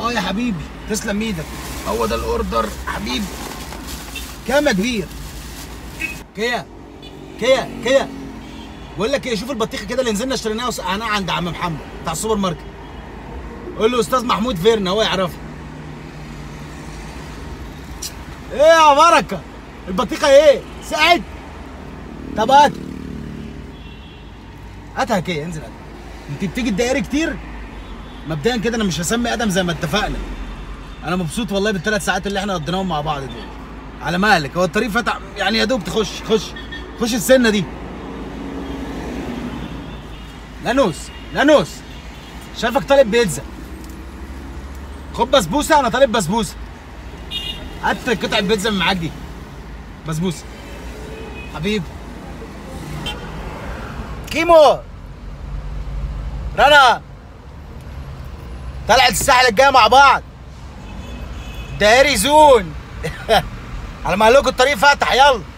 اه يا حبيبي تسلم ايدك هو ده الاوردر حبيبي كام يا كبير كيا كيا كيا بقول لك ايه شوف البطيخه كده اللي نزلنا اشتريناها وسقعناها عند عم محمد بتاع السوبر ماركت قول له استاذ محمود فيرنا هو يعرفها ايه يا بركه البطيخه ايه سقعت طب هات هاتها كده انزل هات انت بتيجي الدائري كتير مبدئيا كده انا مش هسمي ادم زي ما اتفقنا انا مبسوط والله بالثلاث ساعات اللي احنا قضيناهم مع بعض دول على مالك هو الطريق فتح يعني يا دوب تخش خش خش السنه دي لانوس لانوس شايفك طالب بيتزا خد بسبوسه انا طالب بسبوسه هات قطعه بيتزا من معاك دي بسبوسه حبيبي كيمو رنا طلعت الساحل الجايه مع بعض دائري زون على ما لكم الطريق فتح يلا